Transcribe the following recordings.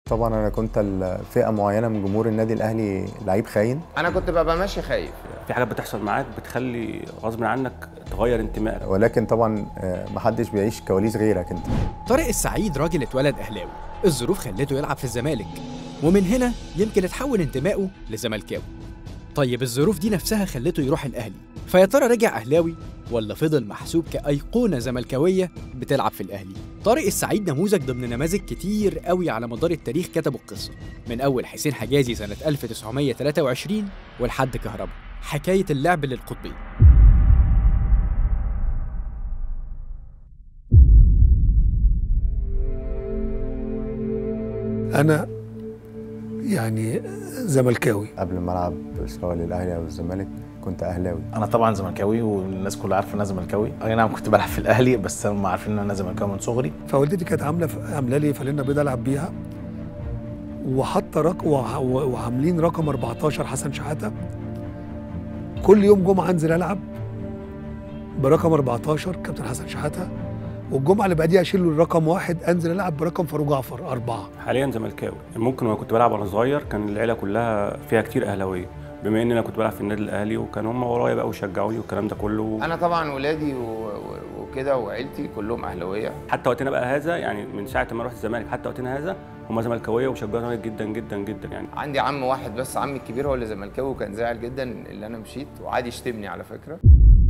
طبعا انا كنت الفئه معينه من جمهور النادي الاهلي لعيب خاين انا كنت ببقى ماشي خايف في حاجات بتحصل معاك بتخلي غصب عنك تغير انتمائك ولكن طبعا آه، محدش بيعيش كواليس غيرك انت طارق السعيد راجل اتولد اهلاوي الظروف خلته يلعب في الزمالك ومن هنا يمكن اتحول انتمائه لزملكاوي طيب الظروف دي نفسها خلته يروح الاهلي فيا ترى رجع اهلاوي ولا فضل محسوب كايقونه زملكاويه بتلعب في الاهلي طارق السعيد نموذج ضمن نماذج كتير قوي على مدار التاريخ كتبوا القصه من اول حسين حجازي سنه 1923 ولحد كهربا حكايه اللعب للقطبين انا يعني زملكاوي قبل ما العب سواء للاهلي او الزمالك كنت اهلاوي انا طبعا زملكاوي والناس كلها عارفه ان انا زملكاوي اي نعم كنت بلعب في الاهلي بس هم عارفين ان انا زملكاوي من صغري فوالدتي كانت عامله عامله لي فانلة بيضاء العب بيها وحاطه رق وع- وعاملين رقم 14 حسن شحاته كل يوم جمعه انزل العب برقم 14 كابتن حسن شحاته والجمعه اللي بعديها اشيل له الرقم واحد انزل العب برقم فاروق جعفر اربعه حاليا زملكاوي ممكن وانا كنت بلعب وانا صغير كان العيله كلها فيها كتير اهلاويه بما ان انا كنت بلعب في النادي الاهلي وكان هم ورايا بقى ويشجعوني والكلام ده كله انا طبعا ولادي و- و- وكده وعيلتي كلهم اهلاويه حتى وقتنا بقى هذا يعني من ساعه ما رحت الزمالك حتى وقتنا هذا هم زملكاويه وشجعوني جدا جدا جدا يعني عندي عم واحد بس عمي الكبير هو اللي زملكاوي وكان زعل جدا اللي انا مشيت وعادي يشتمني على فكره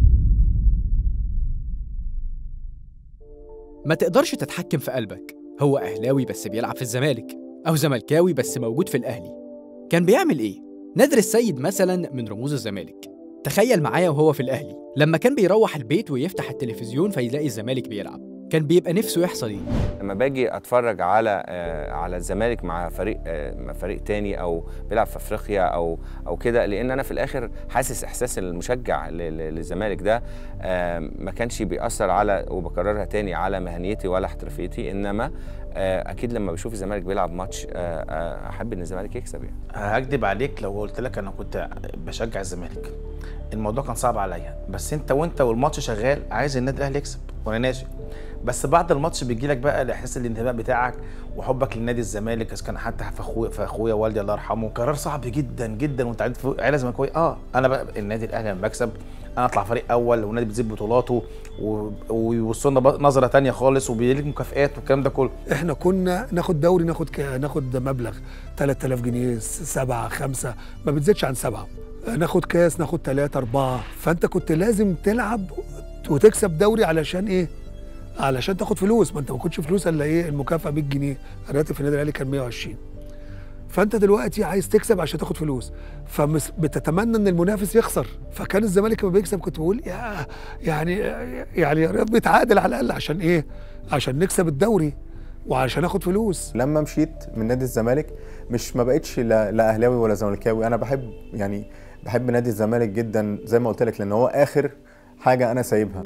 ما تقدرش تتحكم في قلبك هو أهلاوي بس بيلعب في الزمالك أو زملكاوي بس موجود في الأهلي كان بيعمل إيه؟ نادر السيد مثلا من رموز الزمالك تخيل معايا وهو في الأهلي لما كان بيروح البيت ويفتح التلفزيون فيلاقي الزمالك بيلعب كان بيبقى نفسه يحصل إيه؟ لما باجي اتفرج على آه، على الزمالك مع فريق آه، مع فريق تاني او بيلعب في افريقيا او او كده لان انا في الاخر حاسس احساس المشجع ل- ل- للزمالك ده آه، ما كانش بيأثر على وبكررها تاني على مهنيتي ولا احترافيتي انما آه، اكيد لما بشوف الزمالك بيلعب ماتش آه، آه، احب ان الزمالك يكسب يعني هكدب عليك لو قلت لك انا كنت بشجع الزمالك الموضوع كان صعب عليا بس انت وانت والماتش شغال عايز النادي الاهلي يكسب وانا ناشئ بس بعد الماتش بيجي لك بقى الاحساس الانتماء بتاعك وحبك لنادي الزمالك اذا كان حتى في اخويا في اخويا والدي الله يرحمه قرار صعب جدا جدا وانت قاعد في عيله زملكاويه اه انا بقى النادي الاهلي لما بكسب انا اطلع فريق اول والنادي بتزيد بطولاته و- ويوصلنا بقى نظره تانية خالص وبيديك مكافئات والكلام ده كله احنا كنا ناخد دوري ناخد ك... ناخد مبلغ 3000 جنيه سبعة خمسة ما بتزيدش عن سبعة ناخد كاس ناخد ثلاثة أربعة فأنت كنت لازم تلعب وتكسب دوري علشان إيه؟ علشان تاخد فلوس ما أنت ما كنتش فلوس إلا إيه المكافأة 100 جنيه الراتب في النادي الأهلي كان 120 فأنت دلوقتي عايز تكسب عشان تاخد فلوس فبتتمنى إن المنافس يخسر فكان الزمالك لما بيكسب كنت بقول يا يعني يعني يا رب يتعادل على الأقل عشان إيه؟ عشان نكسب الدوري وعشان اخد فلوس لما مشيت من نادي الزمالك مش ما بقتش لا, لا اهلاوي ولا زملكاوي انا بحب يعني بحب نادي الزمالك جدا زي ما قلت لك لان هو اخر حاجه انا سايبها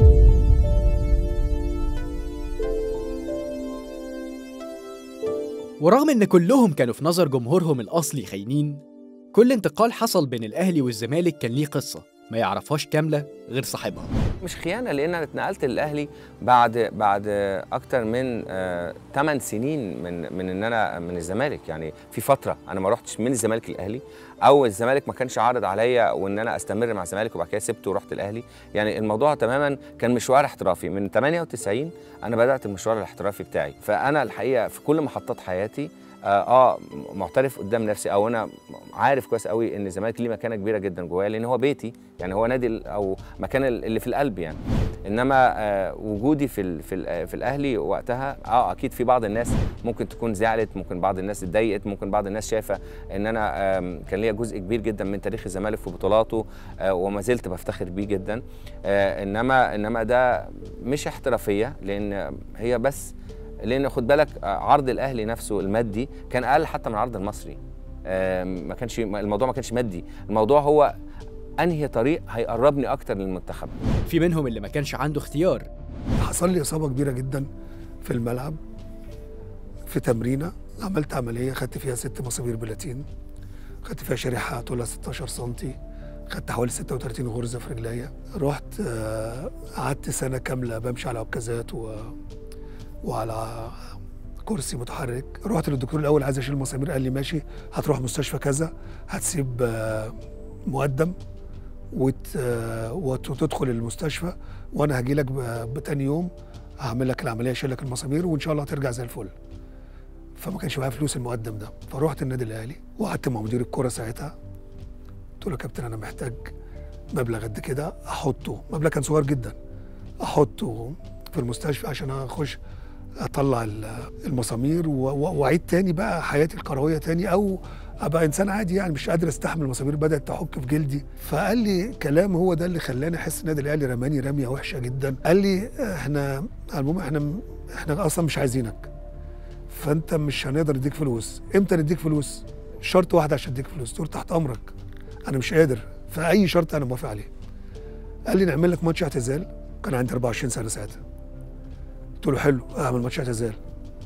ورغم إن كلهم كانوا في نظر جمهورهم الأصلي خاينين كل انتقال حصل بين الأهلي والزمالك كان ليه قصة ما يعرفهاش كاملة غير صاحبها مش خيانه لان انا اتنقلت للاهلي بعد بعد اكتر من 8 سنين من من ان انا من الزمالك يعني في فتره انا ما رحتش من الزمالك للاهلي او الزمالك ما كانش عارض عليا وان انا استمر مع الزمالك وبعد كده سبته ورحت الاهلي يعني الموضوع تماما كان مشوار احترافي من 98 انا بدات المشوار الاحترافي بتاعي فانا الحقيقه في كل محطات حياتي اه, آه معترف قدام نفسي او انا عارف كويس قوي ان الزمالك ليه مكانه كبيره جدا جوايا لان هو بيتي يعني هو نادي ال- او مكان ال- اللي في القلب يعني انما آه وجودي في ال في, ال في الاهلي وقتها اه اكيد في بعض الناس ممكن تكون زعلت ممكن بعض الناس اتضايقت ممكن بعض الناس شايفه ان انا آم، كان ليا جزء كبير جدا من تاريخ الزمالك في بطولاته آه وما زلت بفتخر بيه جدا آه انما انما ده مش احترافيه لان هي بس لان خد بالك آه، عرض الاهلي نفسه المادي كان اقل حتى من العرض المصري آم، ما كانش الموضوع ما كانش مادي الموضوع هو انهي طريق هيقربني اكتر للمنتخب في منهم اللي ما كانش عنده اختيار حصل لي اصابه كبيره جدا في الملعب في تمرينه عملت عمليه خدت فيها ست مسامير بلاتين خدت فيها شريحه طولها 16 سم خدت حوالي 36 غرزه في رجليا رحت آه، قعدت سنه كامله بمشي على عكازات و... وعلى كرسي متحرك رحت للدكتور الاول عايز اشيل المسامير قال لي ماشي هتروح مستشفى كذا هتسيب آه، مقدم وت... آه، وت- وتدخل المستشفى وانا هاجي لك ب- بتاني يوم هعمل لك العمليه اشيل لك المسامير وان شاء الله هترجع زي الفل فما كانش معايا فلوس المقدم ده فروحت النادي الاهلي وقعدت مع مدير الكوره ساعتها قلت له يا كابتن انا محتاج مبلغ قد كده احطه مبلغ كان صغير جدا احطه في المستشفى عشان اخش اطلع ال- المسامير و- و- واعيد تاني بقى حياتي الكرويه تاني او ابقى انسان عادي يعني مش قادر استحمل المسامير بدات تحك في جلدي فقال لي كلام هو ده اللي خلاني احس النادي الاهلي رماني رميه وحشه جدا قال لي احنا المهم احنا احنا اصلا مش عايزينك فانت مش هنقدر نديك فلوس امتى نديك فلوس شرط واحد عشان اديك فلوس تقول تحت امرك انا مش قادر فاي شرط انا موافق عليه قال لي نعمل لك ماتش اعتزال كان عندي 24 سنه ساعتها قلت له حلو اعمل ماتش اعتزال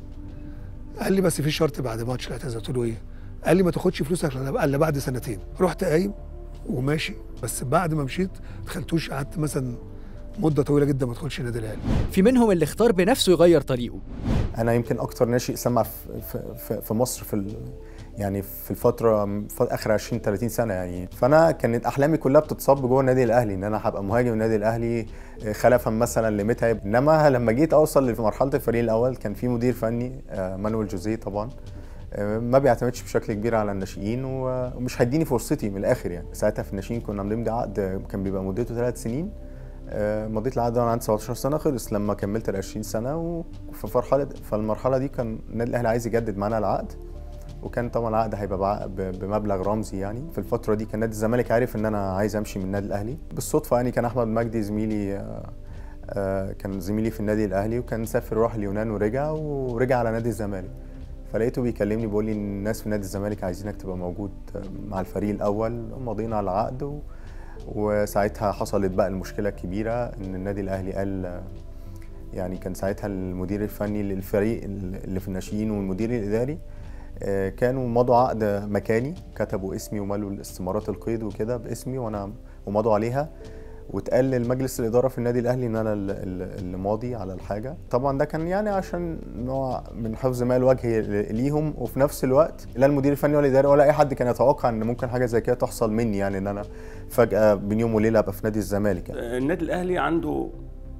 قال لي بس في شرط بعد ماتش الاعتزال قلت له ايه قال لي ما تاخدش فلوسك الا إلا بعد سنتين رحت قايم وماشي بس بعد ما مشيت دخلتوش قعدت مثلا مده طويله جدا ما ادخلش النادي الاهلي في منهم اللي اختار بنفسه يغير طريقه انا يمكن اكتر ناشئ سمع في, في, في, في مصر في ال يعني في الفتره في اخر 20 30 سنه يعني فانا كانت احلامي كلها بتتصب جوه النادي الاهلي ان انا هبقى مهاجم النادي الاهلي خلفا مثلا لمتعب انما لما جيت اوصل لمرحله الفريق الاول كان في مدير فني آه، مانويل جوزيه طبعا آه، ما بيعتمدش بشكل كبير على الناشئين و- ومش هيديني فرصتي من الاخر يعني ساعتها في الناشئين كنا بنمضي عقد كان بيبقى مدته ثلاث سنين آه، مضيت العقد وانا عندي 17 سنه خلص لما كملت ال 20 سنه وفي مرحله فالمرحله دي كان النادي الاهلي عايز يجدد معانا العقد وكان طبعا العقد هيبقى بع- ب- بمبلغ رمزي يعني في الفتره دي كان نادي الزمالك عارف ان انا عايز امشي من النادي الاهلي بالصدفه يعني كان احمد مجدي زميلي آه، آه، كان زميلي في النادي الاهلي وكان سافر راح اليونان ورجع ورجع على نادي الزمالك فلقيته بيكلمني بيقول لي الناس في نادي الزمالك عايزينك تبقى موجود آه، مع الفريق الاول ماضيين على العقد و... وساعتها حصلت بقى المشكله الكبيره ان النادي الاهلي قال آه، يعني كان ساعتها المدير الفني للفريق اللي في الناشئين والمدير الاداري آه، كانوا مضوا عقد مكاني كتبوا اسمي ومالوا الاستمارات القيد وكده باسمي وانا ومضوا عليها واتقال للمجلس الاداره في النادي الاهلي ان انا ال- ال- اللي ماضي على الحاجه طبعا ده كان يعني عشان نوع من حفظ مال وجه ليهم وفي نفس الوقت لا المدير الفني ولا الاداري ولا اي حد كان يتوقع ان ممكن حاجه زي كده تحصل مني يعني ان انا فجاه بين يوم وليله ابقى في نادي الزمالك يعني. النادي الاهلي عنده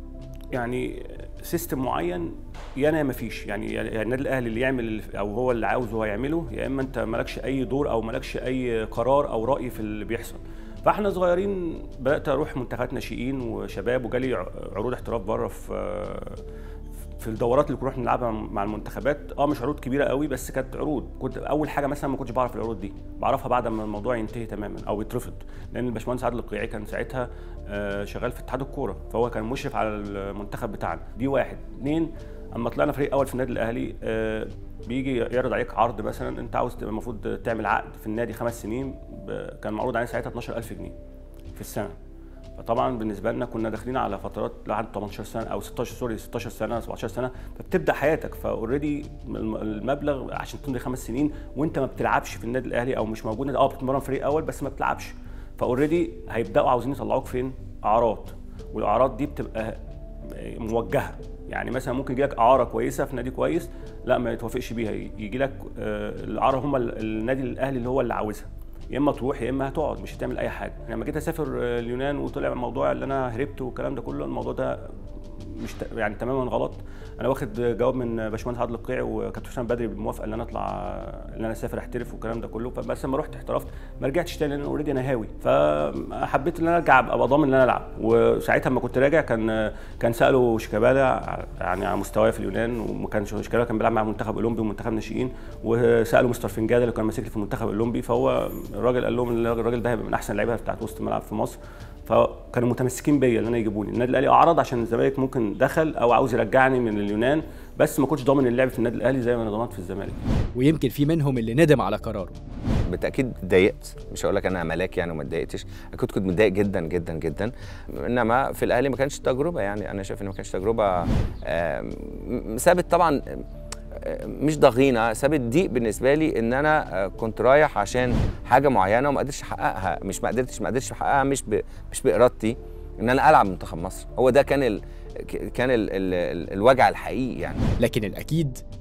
يعني سيستم معين يا انا يا مفيش يعني يعني النادي الاهلي اللي يعمل ال- او هو اللي عاوزه هو يعمله يا اما انت مالكش اي دور او مالكش اي قرار او راي في اللي بيحصل فاحنا صغيرين بدات اروح منتخبات ناشئين وشباب وجالي ع- عروض احتراف بره في في الدورات اللي كنا نروح نلعبها مع المنتخبات اه مش عروض كبيره قوي بس كانت عروض كنت اول حاجه مثلا ما كنتش بعرف العروض دي بعرفها بعد ما الموضوع ينتهي تماما او يترفض لان الباشمهندس عادل القيعي كان ساعتها آه، شغال في اتحاد الكوره فهو كان مشرف على المنتخب بتاعنا دي واحد اثنين اما طلعنا فريق اول في النادي الاهلي آه، بيجي يعرض عليك عرض مثلا انت عاوز تبقى المفروض تعمل عقد في النادي خمس سنين ب- كان معروض علينا ساعتها 12000 جنيه في السنه فطبعا بالنسبه لنا كنا داخلين على فترات لحد 18 سنه او 16 سوري 16 سنه 17 سنه فبتبدا حياتك فاوريدي المبلغ عشان تمضي خمس سنين وانت ما بتلعبش في النادي الاهلي او مش موجود اه بتتمرن فريق اول بس ما بتلعبش فاوريدي هيبداوا عاوزين يطلعوك فين؟ اعراض والاعراض دي بتبقى موجهه يعني مثلا ممكن يجي لك اعاره كويسه في نادي كويس لا ما يتوافقش بيها يجي لك آه، الاعاره هم ال- النادي الاهلي اللي هو اللي عاوزها يا اما تروح يا اما هتقعد مش هتعمل اي حاجه لما جيت اسافر آه، اليونان وطلع الموضوع اللي انا هربت والكلام ده كله الموضوع ده مش ت- يعني تماما غلط انا واخد جواب من باشمهندس عادل القيعي وكابتن حسام بدري بالموافقه ان انا اطلع ان انا اسافر احترف والكلام ده كله فبس لما رحت احترفت ما رجعتش تاني لان اوريدي انا هاوي فحبيت ان انا ارجع ابقى ضامن ان انا العب وساعتها لما كنت راجع كان كان سالوا شيكابالا يعني على مستواي في اليونان وما كانش شيكابالا كان بيلعب مع منتخب اولمبي ومنتخب ناشئين وسالوا مستر فنجاده اللي كان ماسك لي في المنتخب الاولمبي فهو الراجل قال لهم ان الراجل ده هيبقى من احسن اللعيبه بتاعت وسط الملعب في مصر فكانوا متمسكين بيا ان انا يجيبوني النادي الاهلي اعرض عشان الزمالك ممكن دخل او عاوز يرجعني من اليونان بس ما كنتش ضامن اللعب في النادي الاهلي زي ما انا ضمنت في الزمالك ويمكن في منهم اللي ندم على قراره بالتاكيد اتضايقت مش هقول لك انا ملاك يعني وما اتضايقتش كنت كنت متضايق جدا جدا جدا انما في الاهلي ما كانش تجربه يعني انا شايف ان ما كانش تجربه آم، سابت طبعا آه، مش ضغينه سابت ضيق بالنسبه لي ان انا آه، كنت رايح عشان حاجه معينه وما قدرتش احققها مش ما قدرتش ما قدرتش احققها مش ب... مش بارادتي ان انا العب منتخب مصر هو ده كان ال... كان ال... ال... ال- الوجع الحقيقي يعني لكن الأكيد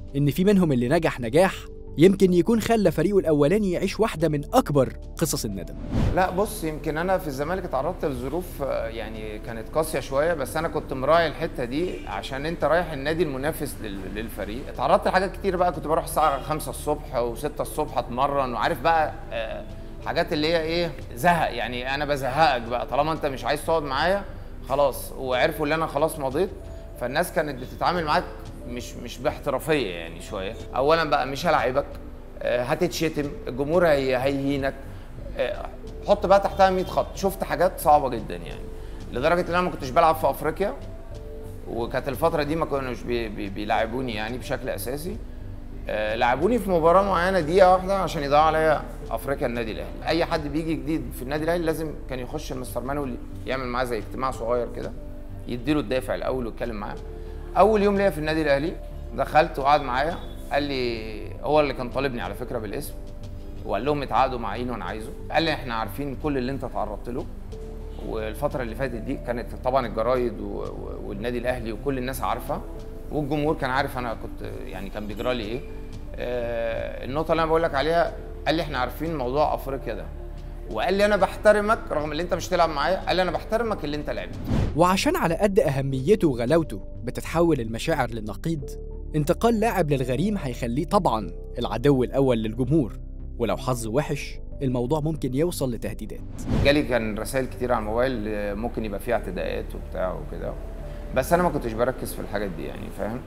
إن في منهم اللي نجح نجاح يمكن يكون خلى فريقه الأولاني يعيش واحدة من أكبر قصص الندم لا بص يمكن انا في الزمالك اتعرضت لظروف آه، يعني كانت قاسيه شويه بس انا كنت مراعي الحته دي عشان انت رايح النادي المنافس لل- للفريق اتعرضت لحاجات كتير بقى كنت بروح الساعه 5 الصبح و6 الصبح اتمرن وعارف بقى آه، حاجات اللي هي ايه زهق يعني انا بزهقك بقى طالما انت مش عايز تقعد معايا خلاص وعرفوا ان انا خلاص مضيت فالناس كانت بتتعامل معاك مش مش باحترافيه يعني شويه اولا بقى مش هلاعبك آه، هتتشتم الجمهور هي هيهينك آه، حط بقى تحتها 100 خط شفت حاجات صعبه جدا يعني لدرجه ان انا ما كنتش بلعب في افريقيا وكانت الفتره دي ما كانوش بي بي بيلعبوني يعني بشكل اساسي آه، لعبوني في مباراه معينه دقيقه واحده عشان يضيعوا عليا افريقيا النادي الاهلي اي حد بيجي جديد في النادي الاهلي لازم كان يخش مستر مانويل يعمل معاه زي اجتماع صغير كده يديله الدافع الاول ويتكلم معاه اول يوم ليا في النادي الاهلي دخلت وقعد معايا قال لي هو اللي كان طالبني على فكره بالاسم وقال لهم اتعاقدوا مع عين وانا عايزه قال لي احنا عارفين كل اللي انت تعرضت له والفتره اللي فاتت دي كانت طبعا الجرايد و- و- والنادي الاهلي وكل الناس عارفه والجمهور كان عارف انا كنت يعني كان بيجرى لي ايه آه النقطه اللي انا بقول لك عليها قال لي احنا عارفين موضوع افريقيا ده وقال لي انا بحترمك رغم ان انت مش تلعب معايا قال لي انا بحترمك اللي انت لعبت وعشان على قد أهميته وغلاوته بتتحول المشاعر للنقيض انتقال لاعب للغريم هيخليه طبعا العدو الأول للجمهور ولو حظه وحش الموضوع ممكن يوصل لتهديدات جالي كان رسائل كتير على الموبايل آه، ممكن يبقى فيها اعتداءات وبتاع وكده بس انا ما كنتش بركز في الحاجات دي يعني فاهم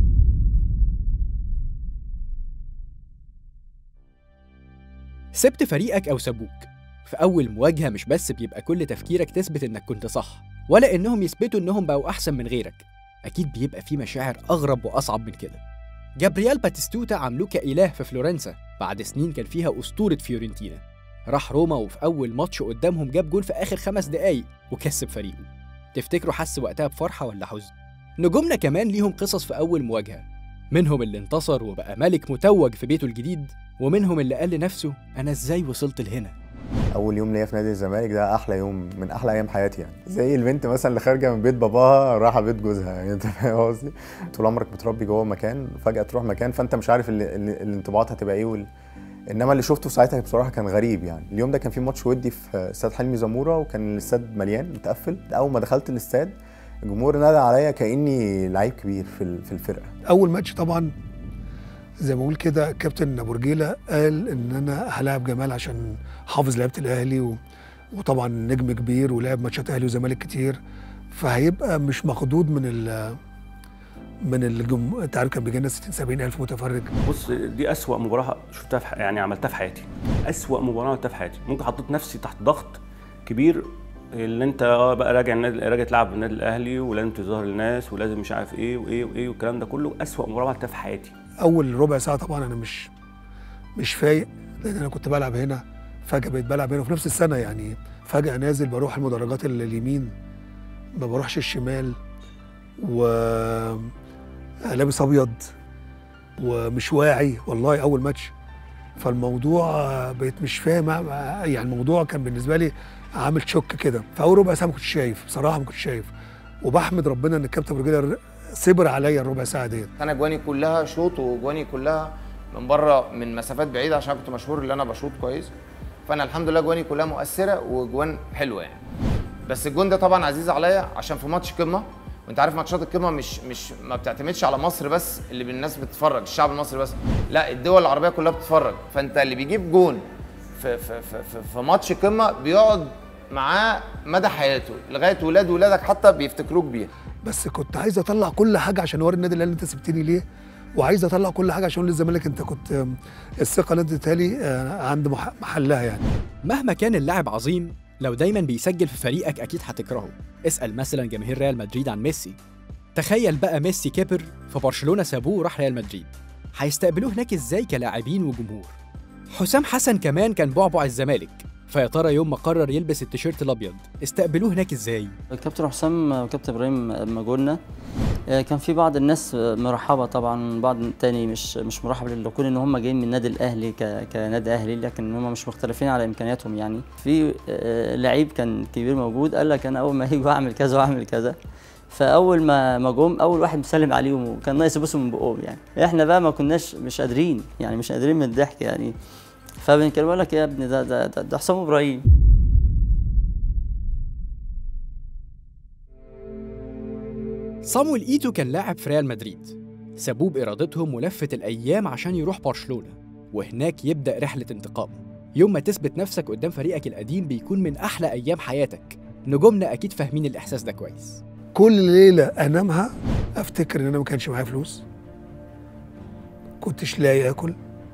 سبت فريقك أو سابوك في أول مواجهة مش بس بيبقى كل تفكيرك تثبت إنك كنت صح ولا إنهم يثبتوا إنهم بقوا أحسن من غيرك أكيد بيبقى في مشاعر أغرب وأصعب من كده جابرييل باتيستوتا عملوه كإله في فلورنسا بعد سنين كان فيها أسطورة فيورنتينا راح روما وفي أول ماتش قدامهم جاب جول في آخر خمس دقايق وكسب فريقه تفتكروا حس وقتها بفرحة ولا حزن؟ نجومنا كمان ليهم قصص في أول مواجهة منهم اللي انتصر وبقى ملك متوج في بيته الجديد ومنهم اللي قال لنفسه أنا إزاي وصلت لهنا اول يوم ليا في نادي الزمالك ده احلى يوم من احلى ايام حياتي يعني زي البنت مثلا اللي خارجه من بيت باباها رايحه بيت جوزها يعني انت فاهم قصدي طول عمرك بتربي جوه مكان فجاه تروح مكان فانت مش عارف ال- ال- الانطباعات هتبقى ايه وال... انما اللي شفته ساعتها بصراحه كان غريب يعني اليوم ده كان في ماتش ودي في استاد حلمي زموره وكان الاستاد مليان متقفل اول ما دخلت الاستاد الجمهور نادى عليا كاني لعيب كبير في ال- في الفرقه اول ماتش طبعا زي ما اقول كده كابتن ابو رجيله قال ان انا هلاعب جمال عشان حافظ لعيبه الاهلي و... وطبعا نجم كبير ولعب ماتشات اهلي وزمالك كتير فهيبقى مش مخضوض من ال من الجم... انت عارف كان بيجي لنا 60 70 الف متفرج بص دي أسوأ مباراة شفتها في ح- يعني عملتها في حياتي أسوأ مباراة عملتها في حياتي ممكن حطيت نفسي تحت ضغط كبير اللي انت اه بقى راجع النادي راجع تلعب النادي الاهلي ولازم تظهر للناس ولازم مش عارف ايه وايه وايه والكلام ده كله أسوأ مباراة عملتها في حياتي اول ربع ساعه طبعا انا مش مش فايق لان انا كنت بلعب هنا فجاه بقيت بلعب هنا وفي نفس السنه يعني فجاه نازل بروح المدرجات ال- اليمين ما بروحش الشمال و لابس ابيض ومش واعي والله اول ماتش فالموضوع بقيت مش فاهم يعني الموضوع كان بالنسبه لي عامل شوك كده فاول ربع ساعه ما كنتش شايف بصراحه ما كنتش شايف وبحمد ربنا ان الكابتن رجاله صبر عليا الربع ساعه ديت انا جواني كلها شوط وجواني كلها من بره من مسافات بعيده عشان كنت مشهور ان انا بشوط كويس فانا الحمد لله جواني كلها مؤثره وجوان حلوه يعني بس الجون ده طبعا عزيز عليا عشان في ماتش قمه وانت عارف ماتشات القمه مش مش ما بتعتمدش على مصر بس اللي الناس بتتفرج الشعب المصري بس لا الدول العربيه كلها بتتفرج فانت اللي بيجيب جون في في في, في, في ماتش قمه بيقعد معاه مدى حياته لغايه ولاد ولادك حتى بيفتكروك بيها بس كنت عايز اطلع كل حاجه عشان اوري النادي الاهلي انت سبتني ليه وعايز اطلع كل حاجه عشان اقول للزمالك انت كنت آم، الثقه اللي انت اديتها لي آه، عند مح- محلها يعني مهما كان اللاعب عظيم لو دايما بيسجل في فريقك اكيد هتكرهه اسال مثلا جماهير ريال مدريد عن ميسي تخيل بقى ميسي كبر في برشلونه سابوه وراح ريال مدريد هيستقبلوه هناك ازاي كلاعبين وجمهور حسام حسن كمان كان بعبع الزمالك فيا ترى يوم ما قرر يلبس التيشيرت الابيض استقبلوه هناك ازاي كابتن حسام وكابتن ابراهيم لما جولنا آه، كان في بعض الناس آه، مرحبه طبعا بعض تاني مش مش مرحب لكون ان هم جايين من النادي الاهلي ك- كنادي اهلي لكن هم مش مختلفين على امكانياتهم يعني في آه، لعيب كان كبير موجود قال لك انا اول ما هيجوا اعمل كذا واعمل كذا فاول ما ما جم اول واحد مسلم عليهم وكان ناقص يبصوا من بقهم يعني احنا بقى ما كناش مش قادرين يعني مش قادرين من الضحك يعني فبنتكلم لك يا ابني ده ده ده, ده حسام ابراهيم صامويل ايتو كان لاعب في ريال مدريد سابوه بإرادتهم ولفت الأيام عشان يروح برشلونة وهناك يبدأ رحلة انتقامه يوم ما تثبت نفسك قدام فريقك القديم بيكون من أحلى أيام حياتك نجومنا أكيد فاهمين الإحساس ده كويس كل ليله انامها افتكر ان انا ما كانش معايا فلوس كنتش لاقي اكل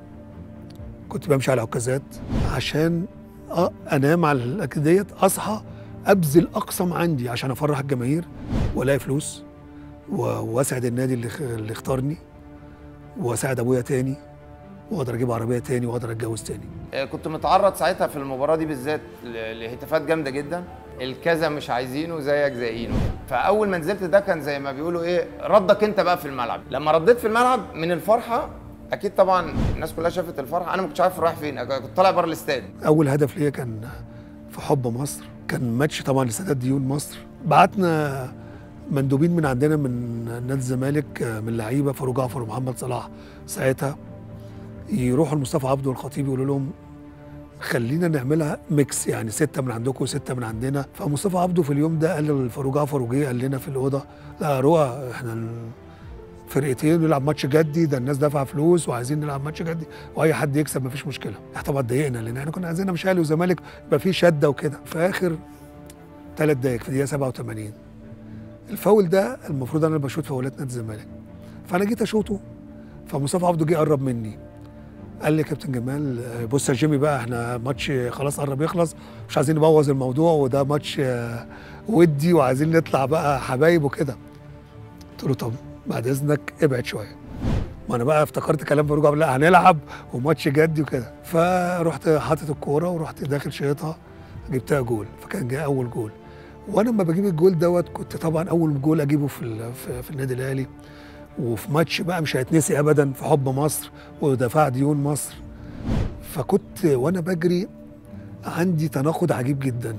كنت بمشي على عكازات عشان أ- انام على الاكل ديت اصحى ابذل اقصى ما عندي عشان افرح الجماهير والاقي فلوس و- واسعد النادي اللي, خ- اللي اختارني واساعد ابويا تاني واقدر اجيب عربيه تاني واقدر اتجوز تاني آه، كنت متعرض ساعتها في المباراه دي بالذات ل- لهتافات جامده جدا الكذا مش عايزينه زيك زينه فاول ما نزلت ده كان زي ما بيقولوا ايه ردك انت بقى في الملعب لما رديت في الملعب من الفرحه اكيد طبعا الناس كلها شافت الفرحه انا ما كنتش عارف رايح فين أنا كنت طالع بره الاستاد اول هدف ليا كان في حب مصر كان ماتش طبعا لسداد ديون مصر بعتنا مندوبين من عندنا من نادي الزمالك من لعيبه فاروق جعفر ومحمد صلاح ساعتها يروحوا لمصطفى عبده والخطيب يقولوا لهم خلينا نعملها ميكس يعني سته من عندكم وسته من عندنا فمصطفى عبده في اليوم ده قال لفاروق جعفر وجه قال لنا في الاوضه لا رؤى احنا فرقتين نلعب ماتش جدي ده الناس دافعه فلوس وعايزين نلعب ماتش جدي واي حد يكسب مفيش مشكله احنا طبعا اتضايقنا لان احنا كنا عايزينها مش اهلي وزمالك يبقى في شده وكده في اخر ثلاث دقائق في الدقيقه 87 الفاول ده المفروض انا اللي بشوط فاولات نادي الزمالك فانا جيت اشوطه فمصطفى عبده جه قرب مني قال لي يا كابتن جمال آه، بص يا جيمي بقى احنا ماتش خلاص قرب يخلص مش عايزين نبوظ الموضوع وده ماتش آه، ودي وعايزين نطلع بقى حبايب وكده قلت له طب بعد اذنك ابعد شويه ما انا بقى افتكرت كلام فاروق عبد لا هنلعب وماتش جدي وكده فرحت حاطط الكوره ورحت داخل شيطها جبتها جول فكان جاي اول جول وانا لما بجيب الجول دوت كنت طبعا اول جول اجيبه في ال- في, في النادي الاهلي وفي ماتش بقى مش هيتنسي ابدا في حب مصر ودفاع ديون مصر فكنت وانا بجري عندي تناقض عجيب جدا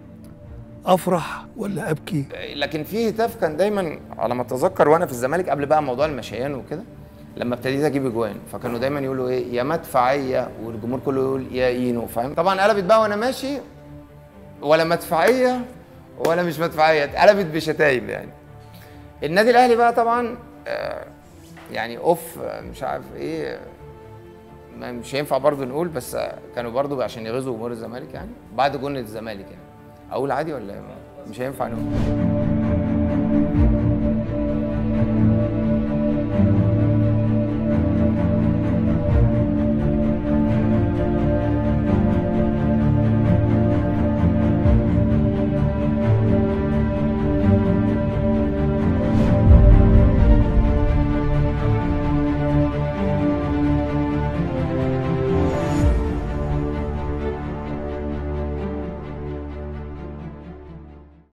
افرح ولا ابكي لكن في هتاف كان دايما على ما اتذكر وانا في الزمالك قبل بقى موضوع المشيان وكده لما ابتديت اجيب اجوان فكانوا دايما يقولوا ايه يا مدفعيه والجمهور كله يقول يا اينو فاهم طبعا قلبت بقى وانا ماشي ولا مدفعيه ولا مش مدفعيه اتقلبت بشتايم يعني النادي الاهلي بقى طبعا آه، يعني اوف آه، مش عارف ايه ما- مش هينفع برضه نقول بس آه، كانوا برضه عشان يغيظوا جمهور الزمالك يعني بعد جون الزمالك يعني اقول عادي ولا مش هينفع نقول